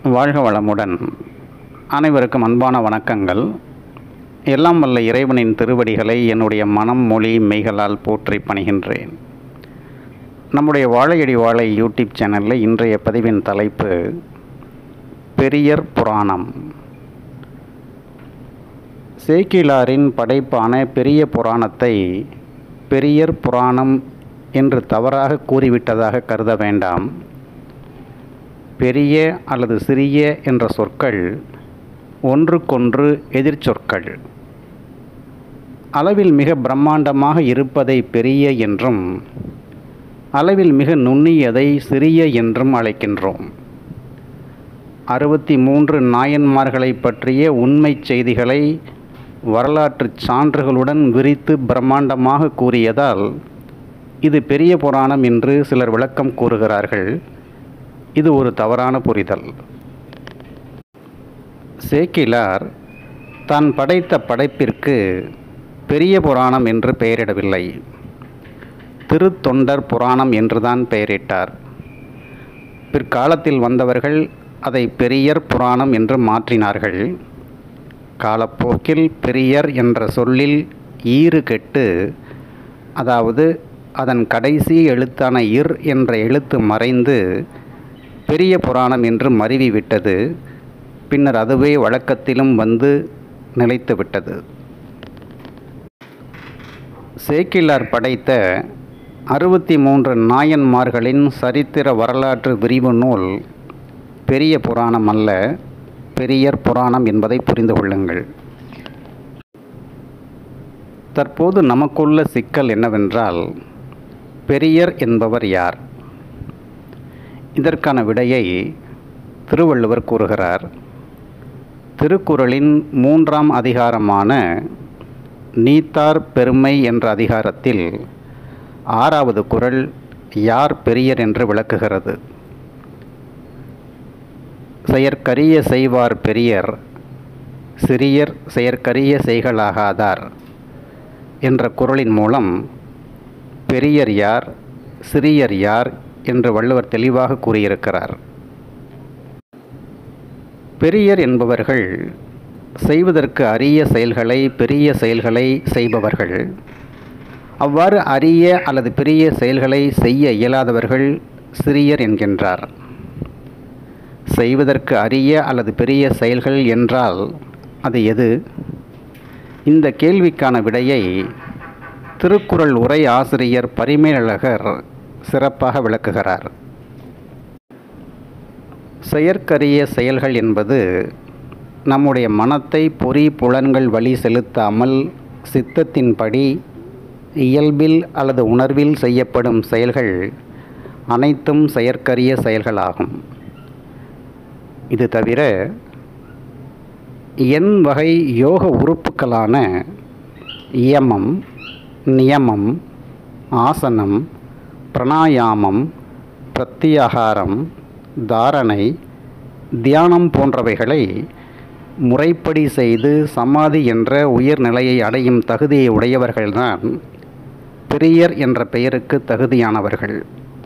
வாழ்க வளமுடன் அனைவருக்கும் அன்பான வணக்கங்கள் எல்லாம் வல்ல இறைவனின் திருவடிகளை என்னுடைய மனம் மொழி மெய்களால் போற்றி பணிகின்றேன் நம்முடைய வாழையடி வாழை யூடியூப் சேனலில் இன்றைய பதிவின் தலைப்பு பெரியர் புராணம் சேக்கிலாரின் படைப்பான பெரிய புராணத்தை பெரியர் புராணம் என்று தவறாக கூறிவிட்டதாக கருத வேண்டாம் பெரிய அல்லது சிறிய என்ற சொற்கள் ஒன்றுக்கொன்று எதிர்ச்சொற்கள் அளவில் மிக பிரம்மாண்டமாக இருப்பதை பெரிய என்றும் அளவில் மிக நுண்ணியதை சிறிய என்றும் அழைக்கின்றோம் அறுபத்தி மூன்று நாயன்மார்களை பற்றிய உண்மைச் செய்திகளை வரலாற்றுச் சான்றுகளுடன் விரித்து பிரம்மாண்டமாக கூறியதால் இது பெரிய புராணம் என்று சிலர் விளக்கம் கூறுகிறார்கள் இது ஒரு தவறான புரிதல் சேக்கிலார் தான் படைத்த படைப்பிற்கு பெரிய புராணம் என்று பெயரிடவில்லை திருத்தொண்டர் புராணம் என்றுதான் பெயரிட்டார் பிற்காலத்தில் வந்தவர்கள் அதை பெரியர் புராணம் என்று மாற்றினார்கள் காலப்போக்கில் பெரியர் என்ற சொல்லில் ஈறு கெட்டு அதாவது அதன் கடைசி எழுத்தான இர் என்ற எழுத்து மறைந்து பெரிய புராணம் என்று மருவிவிட்டது பின்னர் அதுவே வழக்கத்திலும் வந்து நிலைத்துவிட்டது சேக்கிலார் படைத்த அறுபத்தி மூன்று நாயன்மார்களின் சரித்திர வரலாற்று விரிவு நூல் பெரிய புராணம் அல்ல பெரியர் புராணம் என்பதை புரிந்து கொள்ளுங்கள் தற்போது நமக்குள்ள சிக்கல் என்னவென்றால் பெரியர் என்பவர் யார் இதற்கான விடையை திருவள்ளுவர் கூறுகிறார் திருக்குறளின் மூன்றாம் அதிகாரமான நீத்தார் பெருமை என்ற அதிகாரத்தில் ஆறாவது குறள் யார் பெரியர் என்று விளக்குகிறது செயற்கரிய செய்வார் பெரியர் சிறியர் செயற்கரிய செய்களாகாதார் என்ற குறளின் மூலம் பெரியர் யார் சிறியர் யார் என்று வள்ளுவர் தெளிவாக கூறியிருக்கிறார் பெரியர் என்பவர்கள் செய்வதற்கு அரிய செயல்களை பெரிய செயல்களை செய்பவர்கள் அவ்வாறு அரிய அல்லது பெரிய செயல்களை செய்ய இயலாதவர்கள் சிறியர் என்கின்றார் செய்வதற்கு அரிய அல்லது பெரிய செயல்கள் என்றால் அது எது இந்த கேள்விக்கான விடையை திருக்குறள் உரை ஆசிரியர் பரிமேலழகர் சிறப்பாக விளக்குகிறார் செயற்கரிய செயல்கள் என்பது நம்முடைய மனத்தை பொறி புலன்கள் வழி செலுத்தாமல் சித்தத்தின்படி இயல்பில் அல்லது உணர்வில் செய்யப்படும் செயல்கள் அனைத்தும் செயற்கரிய செயல்களாகும் இது தவிர எண் வகை யோக உறுப்புக்களான இயமம் நியமம் ஆசனம் பிரணாயாமம் பிரத்தியாகாரம் தாரணை தியானம் போன்றவைகளை முறைப்படி செய்து சமாதி என்ற உயர்நிலையை அடையும் தகுதியை உடையவர்கள்தான் பெரியர் என்ற பெயருக்கு தகுதியானவர்கள்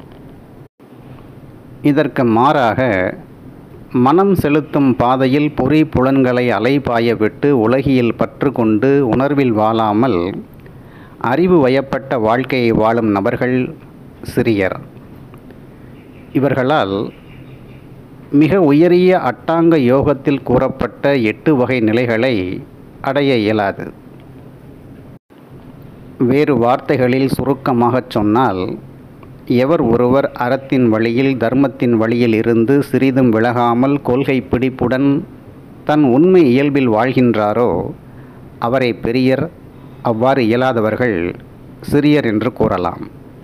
இதற்கு மாறாக மனம் செலுத்தும் பாதையில் பொறி புலன்களை அலைபாய விட்டு உலகியில் பற்று கொண்டு உணர்வில் வாழாமல் அறிவு வயப்பட்ட வாழ்க்கையை வாழும் நபர்கள் சிறியர் இவர்களால் மிக உயரிய அட்டாங்க யோகத்தில் கூறப்பட்ட எட்டு வகை நிலைகளை அடைய இயலாது வேறு வார்த்தைகளில் சுருக்கமாகச் சொன்னால் எவர் ஒருவர் அறத்தின் வழியில் தர்மத்தின் வழியில் இருந்து சிறிதும் விலகாமல் கொள்கை பிடிப்புடன் தன் உண்மை இயல்பில் வாழ்கின்றாரோ அவரை பெரியர் அவ்வாறு இயலாதவர்கள் சிறியர் என்று கூறலாம்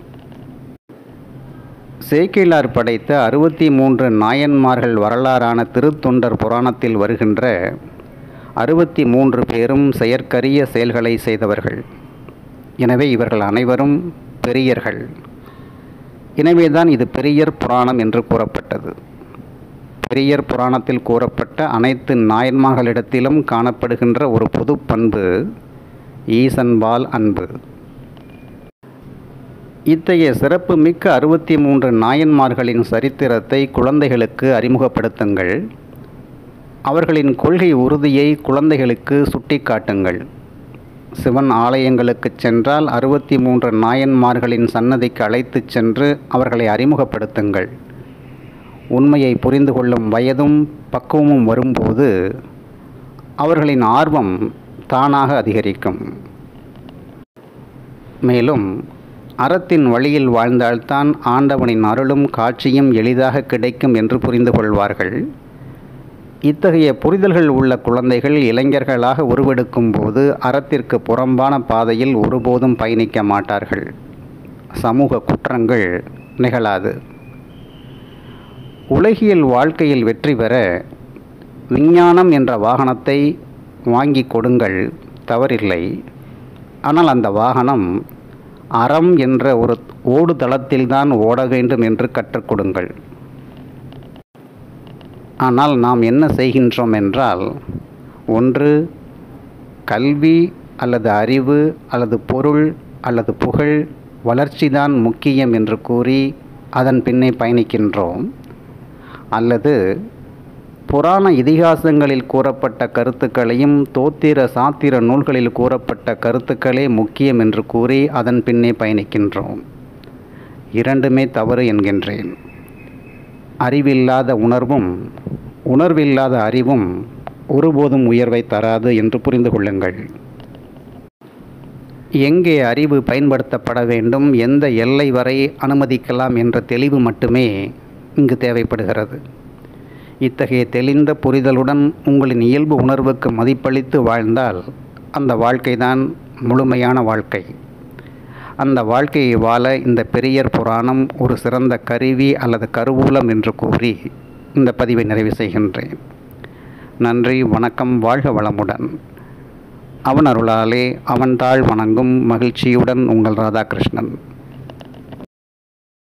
சேக்கிலார் படைத்த அறுபத்தி மூன்று நாயன்மார்கள் வரலாறான திருத்தொண்டர் புராணத்தில் வருகின்ற அறுபத்தி மூன்று பேரும் செயற்கரிய செயல்களை செய்தவர்கள் எனவே இவர்கள் அனைவரும் பெரியர்கள் எனவேதான் இது பெரியர் புராணம் என்று கூறப்பட்டது பெரியர் புராணத்தில் கூறப்பட்ட அனைத்து நாயன்மார்களிடத்திலும் காணப்படுகின்ற ஒரு பொது பண்பு ஈசன்பால் அன்பு இத்தகைய சிறப்புமிக்க அறுபத்தி மூன்று நாயன்மார்களின் சரித்திரத்தை குழந்தைகளுக்கு அறிமுகப்படுத்துங்கள் அவர்களின் கொள்கை உறுதியை குழந்தைகளுக்கு சுட்டிக்காட்டுங்கள் சிவன் ஆலயங்களுக்குச் சென்றால் அறுபத்தி மூன்று நாயன்மார்களின் சன்னதிக்கு அழைத்துச் சென்று அவர்களை அறிமுகப்படுத்துங்கள் உண்மையை புரிந்து கொள்ளும் வயதும் பக்குவமும் வரும்போது அவர்களின் ஆர்வம் தானாக அதிகரிக்கும் மேலும் அறத்தின் வழியில் வாழ்ந்தால்தான் ஆண்டவனின் அருளும் காட்சியும் எளிதாக கிடைக்கும் என்று புரிந்து கொள்வார்கள் இத்தகைய புரிதல்கள் உள்ள குழந்தைகள் இளைஞர்களாக உருவெடுக்கும் போது அறத்திற்கு புறம்பான பாதையில் ஒருபோதும் பயணிக்க மாட்டார்கள் சமூக குற்றங்கள் நிகழாது உலகியல் வாழ்க்கையில் வெற்றி பெற விஞ்ஞானம் என்ற வாகனத்தை வாங்கி கொடுங்கள் தவறில்லை ஆனால் அந்த வாகனம் அறம் என்ற ஒரு ஓடுதளத்தில்தான் ஓட வேண்டும் என்று கற்றுக் கொடுங்கள் ஆனால் நாம் என்ன செய்கின்றோம் என்றால் ஒன்று கல்வி அல்லது அறிவு அல்லது பொருள் அல்லது புகழ் வளர்ச்சிதான் முக்கியம் என்று கூறி அதன் பின்னே பயணிக்கின்றோம் அல்லது புராண இதிகாசங்களில் கூறப்பட்ட கருத்துக்களையும் தோத்திர சாத்திர நூல்களில் கூறப்பட்ட கருத்துக்களே முக்கியம் என்று கூறி அதன் பின்னே பயணிக்கின்றோம் இரண்டுமே தவறு என்கின்றேன் அறிவில்லாத உணர்வும் உணர்வில்லாத அறிவும் ஒருபோதும் உயர்வை தராது என்று புரிந்து கொள்ளுங்கள் எங்கே அறிவு பயன்படுத்தப்பட வேண்டும் எந்த எல்லை வரை அனுமதிக்கலாம் என்ற தெளிவு மட்டுமே இங்கு தேவைப்படுகிறது இத்தகைய தெளிந்த புரிதலுடன் உங்களின் இயல்பு உணர்வுக்கு மதிப்பளித்து வாழ்ந்தால் அந்த வாழ்க்கைதான் முழுமையான வாழ்க்கை அந்த வாழ்க்கையை வாழ இந்த பெரியர் புராணம் ஒரு சிறந்த கருவி அல்லது கருவூலம் என்று கூறி இந்த பதிவை நிறைவு செய்கின்றேன் நன்றி வணக்கம் வாழ்க வளமுடன் அவன் அருளாலே அவன் தாழ் வணங்கும் மகிழ்ச்சியுடன் உங்கள் ராதாகிருஷ்ணன்